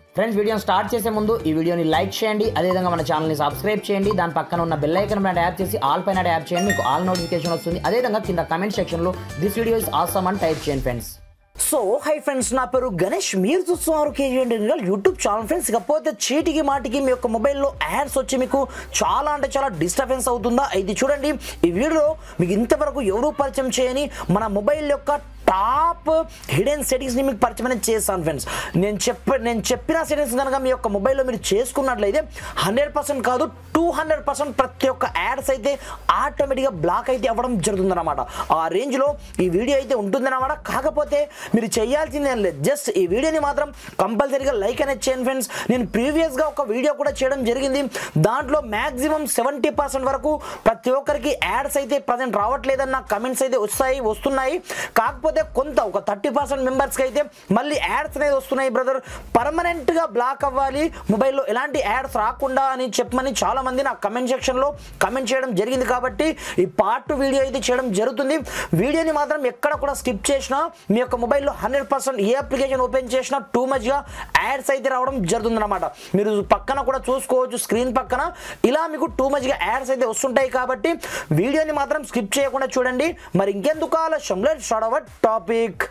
friends వీడియోని start చేసే ముందు ఈ వీడియోని లైక్ చేయండి అదేవిధంగా మన ఛానల్ని సబ్స్క్రైబ్ చేయండి దాని పక్కన ఉన్న బెల్ ఐకన్ పైన ట్యాప్ చేసి ఆల్ పైన ట్యాప్ చేయండి మీకు ఆల్ నోటిఫికేషన్ వస్తుంది అదేవిధంగా కింద కమెంట్ సెక్షన్లో దిస్ వీడియో ఇస్ ఆసమ్ అని టైప్ చేయండి ఫ్రెండ్స్ సో హై ఫ్రెండ్స్ నా పేరు గణేష్ మీరు చూస్తున్నారు కేజీ యూట్యూబ్ ఛానల్ ఫ్రెండ్స్ ఇకపోతే చీటికి మాటికి మీ యొక్క మొబైల్లో యాడ్స్ వచ్చి మీకు చాలా అంటే చాలా డిస్టర్బెన్స్ అవుతుందా ఇది చూడండి ఈ వీడియోలో మీకు ఇంతవరకు ఎవరు పరిచయం చేయని మన మొబైల్ యొక్క టాప్ హిడెన్ సెట్టింగ్స్ని మీకు పరిచయం అనేది చేస్తాను ఫ్రెండ్స్ నేను చెప్ప నేను చెప్పిన సెట్టింగ్స్ కనుక మీ యొక్క మొబైల్లో మీరు చేసుకున్నట్లయితే హండ్రెడ్ పర్సెంట్ కాదు టూ హండ్రెడ్ పర్సెంట్ ప్రతి ఒక్క యాడ్స్ అయితే ఆటోమేటిక్గా బ్లాక్ అయితే అవ్వడం జరుగుతుందన్నమాట ఆ రేంజ్లో ఈ వీడియో అయితే ఉంటుందన్నమాట కాకపోతే మీరు చేయాల్సింది ఏం లేదు జస్ట్ ఈ వీడియోని మాత్రం కంపల్సరీగా లైక్ అనేది చేయండి ఫ్రెండ్స్ నేను ప్రీవియస్గా ఒక వీడియో కూడా చేయడం జరిగింది దాంట్లో మ్యాక్సిమం సెవెంటీ పర్సెంట్ వరకు ప్రతి ఒక్కరికి యాడ్స్ అయితే ప్రజెంట్ రావట్లేదన్న కమెంట్స్ అయితే వస్తాయి వస్తున్నాయి కాకపోతే కొంత ఒక థర్టీ పర్సెంట్ మెంబర్స్కి అయితే మళ్ళీ యాడ్స్ అనేది వస్తున్నాయి బ్రదర్ పర్మనెంట్గా బ్లాక్ అవ్వాలి మొబైల్లో ఎలాంటి యాడ్స్ రాకుండా అని చెప్పమని చాలా మంది నా కమెంట్ సెక్షన్లో కమెంట్ చేయడం జరిగింది కాబట్టి ఈ పార్ట్ టూ వీడియో అయితే చేయడం జరుగుతుంది వీడియోని మాత్రం ఎక్కడ కూడా స్కిప్ చేసినా మీ యొక్క మొబైల్లో హండ్రెడ్ పర్సెంట్ ఏ అప్లికేషన్ ఓపెన్ చేసినా టూ మచ్గా యాడ్స్ అయితే రావడం జరుగుతుంది అనమాట మీరు పక్కన కూడా చూసుకోవచ్చు స్క్రీన్ పక్కన ఇలా మీకు టూ మచ్గా యాడ్స్ అయితే వస్తుంటాయి కాబట్టి వీడియోని మాత్రం స్కిప్ చేయకుండా చూడండి మరి ఇంకెందుకు ఆలస్యం let start our topic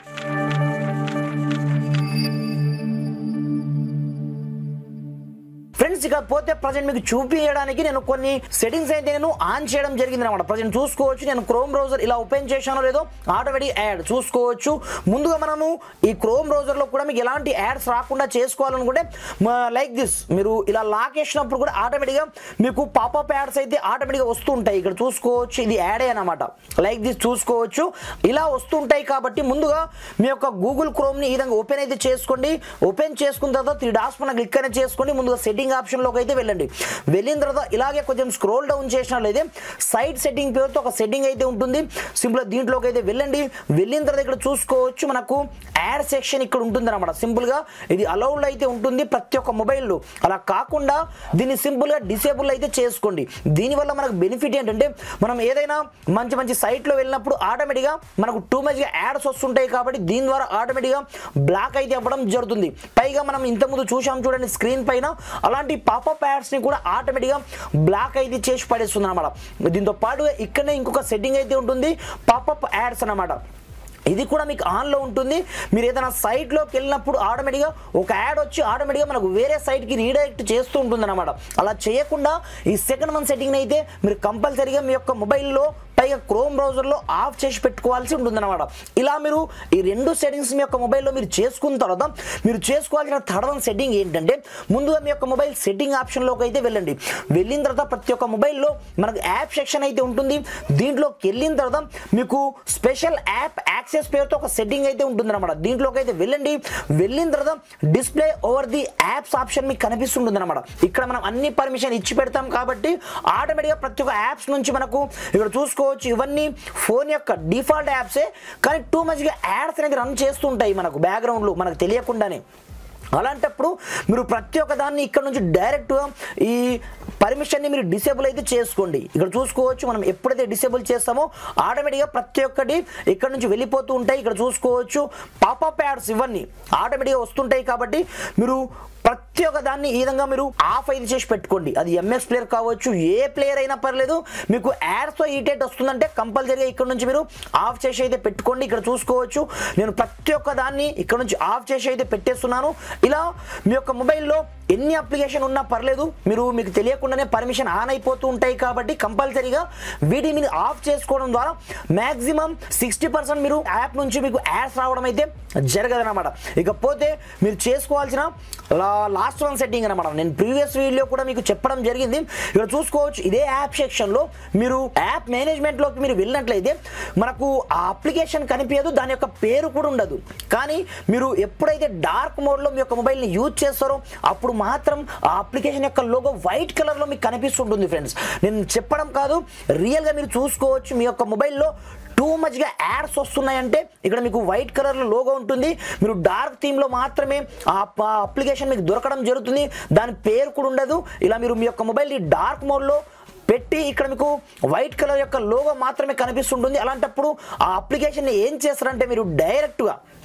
friends ఇక పోతే ప్రజెంట్ మీకు చూపించడానికి నేను కొన్ని సెట్టింగ్స్ అయితే నేను ఆన్ చేయడం జరిగింది అనమాట ప్రజెంట్ చూసుకోవచ్చు నేను క్రోమ్ బ్రౌజర్ ఇలా ఓపెన్ చేశానో లేదో ఆటోమేటిక్ యాడ్ చూసుకోవచ్చు ముందుగా మనము ఈ క్రోమ్ బ్రౌజర్లో కూడా మీకు ఎలాంటి యాడ్స్ రాకుండా చేసుకోవాలనుకుంటే లైక్ దిస్ మీరు ఇలా లాక్ వేసినప్పుడు కూడా ఆటోమేటిక్గా మీకు పాపప్ యాడ్స్ అయితే ఆటోమేటిక్గా వస్తుంటాయి ఇక్కడ చూసుకోవచ్చు ఇది యాడే అనమాట లైక్ దిస్ చూసుకోవచ్చు ఇలా వస్తుంటాయి కాబట్టి ముందుగా మీ యొక్క గూగుల్ క్రోమ్ని ఈ విధంగా ఓపెన్ అయితే చేసుకోండి ఓపెన్ చేసుకున్న తర్వాత త్రీ డాట్స్ మన క్లిక్ అనేది చేసుకోండి ముందుగా సెట్టింగ్ ఆప్షన్లోకి అయితే వెళ్ళండి వెళ్ళిన తర్వాత ఇలాగే కొంచెం స్క్రోల్ డౌన్ చేసినట్లయితే సైడ్ సెట్టింగ్ పేరుతో ఒక సెట్టింగ్ అయితే ఉంటుంది సింపుల్ దీంట్లోకి అయితే వెళ్ళండి వెళ్ళిన తర్వాత ఇక్కడ చూసుకోవచ్చు మనకు యాడ్ సెక్షన్ ఇక్కడ ఉంటుంది అనమాట సింపుల్గా ఇది అలౌడ్ అయితే ఉంటుంది ప్రతి ఒక్క మొబైల్లో అలా కాకుండా దీన్ని సింపుల్గా డిసేబుల్ అయితే చేసుకోండి దీనివల్ల మనకు బెనిఫిట్ ఏంటంటే మనం ఏదైనా మంచి మంచి సైట్లో వెళ్ళినప్పుడు ఆటోమేటిక్గా మనకు టూ మచ్గా యాడ్స్ వస్తుంటాయి కాబట్టి దీని ద్వారా ఆటోమేటిక్గా బ్లాక్ అయితే అవ్వడం జరుగుతుంది పైగా మనం ఇంతకుముందు చూసాం చూడండి స్క్రీన్ పైన అలాంటి పాపప్ యాడ్స్ని కూడా ఆటోమేటిక్గా బ్లాక్ అయితే చేసి పడేస్తుంది అనమాట దీంతో పాటుగా ఇక్కడనే ఇంకొక సెట్టింగ్ అయితే ఉంటుంది పాపప్ యాడ్స్ అన్నమాట ఇది కూడా మీకు ఆన్లో ఉంటుంది మీరు ఏదైనా సైట్లోకి వెళ్ళినప్పుడు ఆటోమేటిక్గా ఒక యాడ్ వచ్చి ఆటోమేటిక్గా మనకు వేరే సైట్కి రీడైరెక్ట్ చేస్తూ ఉంటుంది అనమాట అలా చేయకుండా ఈ సెకండ్ వన్ సెట్టింగ్ అయితే మీరు కంపల్సరీగా మీ యొక్క మొబైల్లో పైగా క్రోమ్ బ్రౌజర్లో ఆఫ్ చేసి పెట్టుకోవాల్సి ఉంటుందన్నమాట ఇలా మీరు ఈ రెండు సెట్టింగ్స్ మీ యొక్క మొబైల్లో మీరు చేసుకున్న తర్వాత మీరు చేసుకోవాల్సిన థర్డ్ వన్ సెట్టింగ్ ఏంటంటే ముందుగా మీ యొక్క మొబైల్ సెట్టింగ్ ఆప్షన్లోకి అయితే వెళ్ళండి వెళ్ళిన తర్వాత ప్రతి ఒక్క మొబైల్లో మనకు యాప్ సెక్షన్ అయితే ఉంటుంది దీంట్లోకి వెళ్ళిన తర్వాత మీకు స్పెషల్ యాప్ యాక్సెస్ పేరుతో ఒక సెట్టింగ్ అయితే ఉంటుందన్నమాట దీంట్లోకి అయితే వెళ్ళండి వెళ్ళిన తర్వాత display over the apps option మీకు కనిపిస్తుంటుంది అనమాట ఇక్కడ మనం అన్ని పర్మిషన్ ఇచ్చి పెడతాం కాబట్టి ఆటోమేటిక్గా ప్రతి ఒక్క యాప్స్ నుంచి మనకు ఇక్కడ చూసుకోవచ్చు ఇవన్నీ ఫోన్ యొక్క డిఫాల్ట్ యాప్సే కానీ టూ మచ్గా యాడ్స్ అనేది రన్ చేస్తుంటాయి మనకు బ్యాక్గ్రౌండ్లో మనకు తెలియకుండానే అలాంటప్పుడు మీరు ప్రతి ఒక్క దాన్ని ఇక్కడ నుంచి డైరెక్ట్గా ఈ పర్మిషన్ని మీరు డిసేబుల్ అయితే చేసుకోండి ఇక్కడ చూసుకోవచ్చు మనం ఎప్పుడైతే డిసేబుల్ చేస్తామో ఆటోమేటిక్గా ప్రతి ఒక్కటి ఇక్కడ నుంచి వెళ్ళిపోతూ ఉంటాయి ఇక్కడ చూసుకోవచ్చు పాపప్ యాడ్స్ ఇవన్నీ ఆటోమేటిక్గా వస్తుంటాయి కాబట్టి మీరు ప్రతి ఒక్క దాన్ని ఈ విధంగా మీరు ఆఫ్ అయితే చేసి పెట్టుకోండి అది ఎంఎస్ ప్లేయర్ కావచ్చు ఏ ప్లేయర్ అయినా పర్లేదు మీకు యాడ్స్తో ఈటేట్ వస్తుందంటే కంపల్సరీగా ఇక్కడ నుంచి మీరు ఆఫ్ చేసి అయితే పెట్టుకోండి ఇక్కడ చూసుకోవచ్చు నేను ప్రతి ఒక్క దాన్ని ఇక్కడ నుంచి ఆఫ్ చేసి అయితే పెట్టేస్తున్నాను ఇలా మీ యొక్క మొబైల్లో ఎన్ని అప్లికేషన్ ఉన్నా పర్లేదు మీరు మీకు తెలియకుండానే పర్మిషన్ ఆన్ అయిపోతూ ఉంటాయి కాబట్టి కంపల్సరీగా వీటిని మీరు ఆఫ్ చేసుకోవడం ద్వారా మ్యాక్సిమం సిక్స్టీ పర్సెంట్ మీరు యాప్ నుంచి మీకు యాడ్స్ రావడం అయితే జరగదన్నమాట ఇకపోతే మీరు చేసుకోవాల్సిన లాస్ట్ వన్ సెట్టింగ్ అనమాట నేను ప్రీవియస్ వీడియో కూడా మీకు చెప్పడం జరిగింది ఇక్కడ చూసుకోవచ్చు ఇదే యాప్ సెక్షన్లో మీరు యాప్ మేనేజ్మెంట్లోకి మీరు వెళ్ళినట్లయితే మనకు ఆ అప్లికేషన్ కనిపించదు దాని యొక్క పేరు కూడా ఉండదు కానీ మీరు ఎప్పుడైతే డార్క్ మోడ్లో మీ యొక్క మొబైల్ని యూజ్ చేస్తారో అప్పుడు మాత్రం ఆ అప్లికేషన్ యొక్క లోగో వైట్ కలర్లో మీకు కనిపిస్తుంటుంది ఫ్రెండ్స్ నేను చెప్పడం కాదు రియల్గా మీరు చూసుకోవచ్చు మీ యొక్క మొబైల్లో టూ మచ్గా యాడ్స్ వస్తున్నాయంటే ఇక్కడ మీకు వైట్ కలర్లో లోగో ఉంటుంది మీరు డార్క్ థీమ్లో మాత్రమే ఆ అప్లికేషన్ మీకు దొరకడం జరుగుతుంది దాని పేరు కూడా ఉండదు ఇలా మీరు మీ యొక్క మొబైల్ని డార్క్ మోడ్లో పెట్టి ఇక్కడ మీకు వైట్ కలర్ యొక్క లోగో మాత్రమే కనిపిస్తుంటుంది అలాంటప్పుడు ఆ అప్లికేషన్ ఏం చేస్తారంటే మీరు డైరెక్ట్గా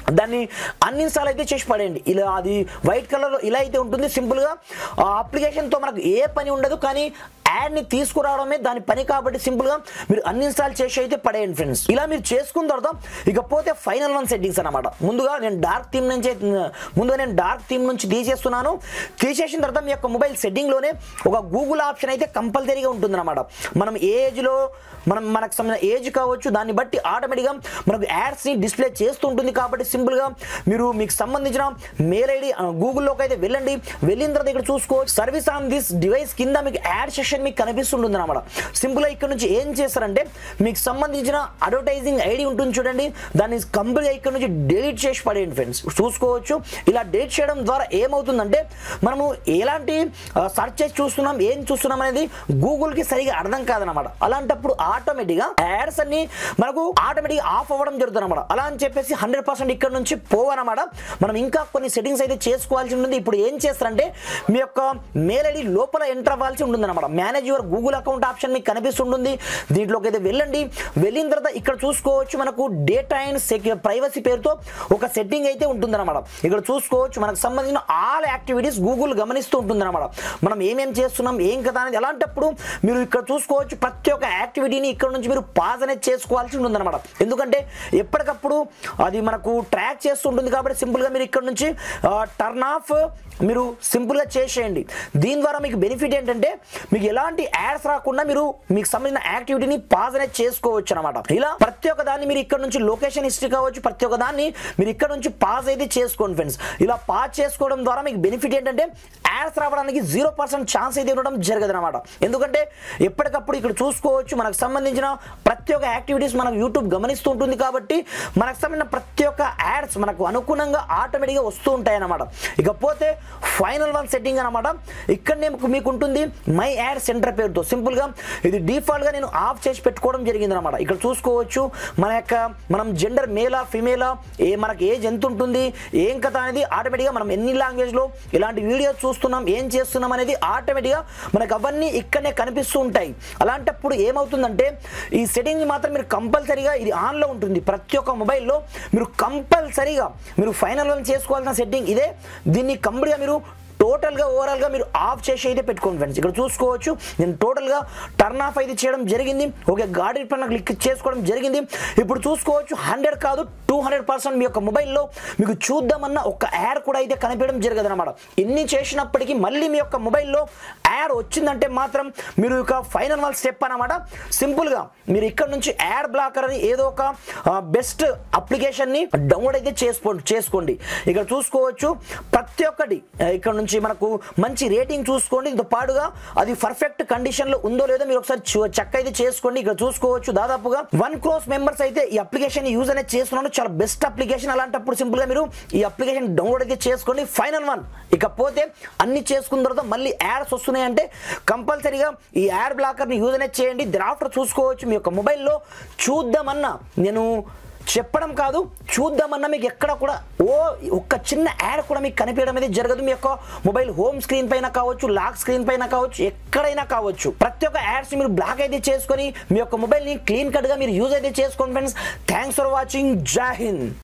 దాన్ని అన్ఇన్స్టాల్ అయితే చేసి పడేయండి ఇలా అది వైట్ కలర్లో ఇలా అయితే ఉంటుంది సింపుల్గా ఆ అప్లికేషన్తో మనకు ఏ పని ఉండదు కానీ యాడ్ని తీసుకురావడమే దాని పని కాబట్టి సింపుల్గా మీరు అన్ఇన్స్టాల్ చేసి అయితే పడేయండి ఫ్రెండ్స్ ఇలా మీరు చేసుకున్న తర్వాత ఇకపోతే ఫైనల్ వన్ సెట్టింగ్స్ అనమాట ముందుగా నేను డార్క్ థీమ్ నుంచి ముందుగా నేను డార్క్ థీమ్ నుంచి తీసేస్తున్నాను తీసేసిన తర్వాత మీ యొక్క మొబైల్ సెట్టింగ్లోనే ఒక గూగుల్ ఆప్షన్ అయితే కంపల్సరీగా ఉంటుంది అనమాట మనం ఏ ఏజ్లో మనం మనకు సంబంధించిన ఏజ్ కావచ్చు దాన్ని బట్టి ఆటోమేటిక్గా మనకు యాడ్స్ని డిస్ప్లే చేస్తూ ఉంటుంది కాబట్టి సింపుల్గా మీరు మీకు సంబంధించిన మెయిల్ ఐడి గూగుల్లోకి అయితే వెళ్ళండి వెళ్ళిన తర్వాత ఇక్కడ చూసుకోవచ్చు సర్వీస్ ఆన్ దిస్ డివైస్ కింద మీకు యాడ్ సెషన్ మీకు కనిపిస్తుంటుంది అనమాట సింపుల్గా ఇక్కడ నుంచి ఏం చేస్తారంటే మీకు సంబంధించిన అడ్వర్టైజింగ్ ఐడి ఉంటుంది చూడండి దాన్ని కంప్లీట్గా ఇక్కడ నుంచి డిలీట్ చేసి పడేయండి ఫ్రెండ్స్ చూసుకోవచ్చు ఇలా డిలీట్ చేయడం ద్వారా ఏమవుతుందంటే మనము ఎలాంటి సర్చ్ చేసి చూస్తున్నాం ఏం చూస్తున్నాం అనేది గూగుల్కి సరిగా అర్థం కాదనమాట అలాంటప్పుడు ఆటోమేటిక్గా యాడ్స్ అన్ని మనకు ఆటోమేటిక్ ఆఫ్ అవ్వడం జరుగుతుంది అనమాట అలా అని చెప్పేసి హండ్రెడ్ పర్సెంట్ ఇక్కడ నుంచి పోవన్నమాట మనం ఇంకా కొన్ని సెట్టింగ్స్ అయితే చేసుకోవాల్సి ఉంటుంది ఇప్పుడు ఏం చేస్తారంటే మీ యొక్క మెయిల్ ఐడి లోపల ఎంటర్ అవ్వాల్సి ఉంటుంది అనమాట manage your Google account option మీకు కనిపిస్తుంటుంది దీంట్లోకి అయితే వెళ్ళండి వెళ్ళిన తర్వాత ఇక్కడ చూసుకోవచ్చు మనకు డేటా అండ్ సెక్యూర్ ప్రైవసీ పేరుతో ఒక సెట్టింగ్ అయితే ఉంటుందన్నమాట ఇక్కడ చూసుకోవచ్చు మనకు సంబంధించిన ఆల్ యాక్టివిటీస్ గూగుల్ గమనిస్తూ ఉంటుందన్నమాట మనం ఏమేం చేస్తున్నాం ఏం కదా అనేది అలాంటప్పుడు మీరు ఇక్కడ చూసుకోవచ్చు ప్రతి ఒక్క యాక్టివిటీని ఇక్కడ నుంచి మీరు పాజ్ అనేది చేసుకోవాల్సి ఉంటుందన్నమాట ఎందుకంటే ఎప్పటికప్పుడు అది మనకు ట్రాక్ చేస్తుంటుంది కాబట్టి సింపుల్గా మీరు ఇక్కడ నుంచి టర్న్ ఆఫ్ మీరు సింపుల్గా చేసేయండి దీని ద్వారా మీకు బెనిఫిట్ ఏంటంటే మీకు ఎలాంటి యాడ్స్ రాకుండా మీరు మీకు సంబంధించిన యాక్టివిటీని పాజ్ అనేది చేసుకోవచ్చు అనమాట ఇలా ప్రతి ఒక్క దాన్ని మీరు ఇక్కడ నుంచి లొకేషన్ హిస్టరీ కావచ్చు ప్రతి ఒక్క దాన్ని మీరు ఇక్కడ నుంచి పాజ్ అయితే చేసుకోండి ఫ్రెండ్స్ ఇలా పాజ్ చేసుకోవడం ద్వారా మీకు బెనిఫిట్ ఏంటంటే యాడ్స్ రావడానికి జీరో పర్సెంట్ ఛాన్స్ అయితే ఉండడం జరగదు అనమాట ఎందుకంటే ఎప్పటికప్పుడు ఇక్కడ చూసుకోవచ్చు మనకు సంబంధించిన ప్రతి ఒక్క యాక్టివిటీస్ మనకు యూట్యూబ్ గమనిస్తూ ఉంటుంది కాబట్టి మనకు సంబంధించిన ప్రతి ఒక్క యాడ్స్ మనకు అనుగుణంగా ఆటోమేటిక్గా వస్తూ ఉంటాయి అన్నమాట ఇకపోతే ఫైనల్ వన్ సెట్టింగ్ అనమాట ఇక్కడనే మీకు ఉంటుంది మై యాడ్ సెంటర్ పేరుతో సింపుల్గా ఇది డిఫాల్ట్గా నేను ఆఫ్ చేసి పెట్టుకోవడం జరిగింది అనమాట ఇక్కడ చూసుకోవచ్చు మన యొక్క మనం జెండర్ మేలా ఫిమేలా ఏ మనకి ఏజ్ ఎంత ఉంటుంది ఏం కథ అనేది ఆటోమేటిక్గా మనం ఎన్ని లాంగ్వేజ్లో ఇలాంటి వీడియోస్ చూస్తున్నాం ఏం చేస్తున్నాం అనేది ఆటోమేటిక్గా మనకు అవన్నీ ఇక్కడనే కనిపిస్తూ ఉంటాయి అలాంటప్పుడు ఏమవుతుందంటే ఈ సెట్టింగ్ మాత్రం మీరు కంపల్సరీగా ఇది ఆన్లో ఉంటుంది ప్రతి ఒక్క మొబైల్లో మీరు కంపల్సరీగా మీరు ఫైనల్ వన్ చేసుకోవాల్సిన సెట్టింగ్ ఇదే దీన్ని కంప్లీట్గా మీరు టోటల్గా ఓవరాల్గా మీరు ఆఫ్ చేసి అయితే పెట్టుకోండి ఫ్రెండ్స్ ఇక్కడ చూసుకోవచ్చు నేను టోటల్గా టర్న్ ఆఫ్ అయితే చేయడం జరిగింది ఓకే గాడి పైన క్లిక్ చేసుకోవడం జరిగింది ఇప్పుడు చూసుకోవచ్చు హండ్రెడ్ కాదు టూ హండ్రెడ్ పర్సెంట్ మీ యొక్క మొబైల్లో మీకు చూద్దామన్న ఒక యాడ్ కూడా అయితే కనిపించడం జరగదు అనమాట ఎన్ని చేసినప్పటికీ మళ్ళీ మీ యొక్క మొబైల్లో యాడ్ వచ్చిందంటే మాత్రం మీరు ఇక ఫైనల్ వన్ స్టెప్ అనమాట సింపుల్గా మీరు ఇక్కడ నుంచి యాడ్ బ్లాకర్ అని ఏదో ఒక బెస్ట్ అప్లికేషన్ని డౌన్లోడ్ అయితే చేసుకోండి చేసుకోండి ఇక్కడ చూసుకోవచ్చు ప్రతి ఒక్కటి ఆ, ఇక్కడ నుంచి మనకు మంచి రేటింగ్ చూసుకోండి దీంతో పాటుగా అది పర్ఫెక్ట్ కండిషన్ లో ఉందో లేదో మీరు ఒకసారి చూ- చెక్ అయితే చేసుకోండి ఇక్కడ చూసుకోవచ్చు దాదాపుగా వన్ క్రోస్ మెంబర్స్ అయితే ఈ అప్లికేషన్ యూజ్ అనేది చేస్తున్నాను చాలా బెస్ట్ అప్లికేషన్ అలాంటప్పుడు సింపుల్ గా మీరు ఈ అప్లికేషన్ డౌన్లోడ్ అయితే చేసుకోండి ఫైనల్ వన్ ఇకపోతే అన్ని చేసుకున్న తర్వాత మళ్ళీ యాడ్స్ వస్తున్నాయంటే కంపల్సరీగా ఈ యాడ్ బ్లాకర్ ని యూజ్ అనేది చేయండి thereafter చూసుకోవచ్చు మీ యొక్క మొబైల్లో చూద్దామన్నా నేను చెప్పడం కాదు చూద్దామన్నా మీకు ఎక్కడ కూడా ఓ ఒక్క చిన్న యాడ్ కూడా మీకు కనిపించడం అనేది జరగదు మీ యొక్క మొబైల్ హోమ్ స్క్రీన్ పైన కావచ్చు లాక్ స్క్రీన్ పైన కావచ్చు ఎక్కడైనా కావచ్చు ప్రతి ఒక్క యాడ్స్ మీరు బ్లాక్ అయితే చేసుకొని మీ యొక్క మొబైల్ని క్లీన్ కట్గా మీరు యూజ్ అయితే చేసుకోండి ఫ్రెండ్స్ థ్యాంక్స్ ఫర్ వాచింగ్ జై హింద్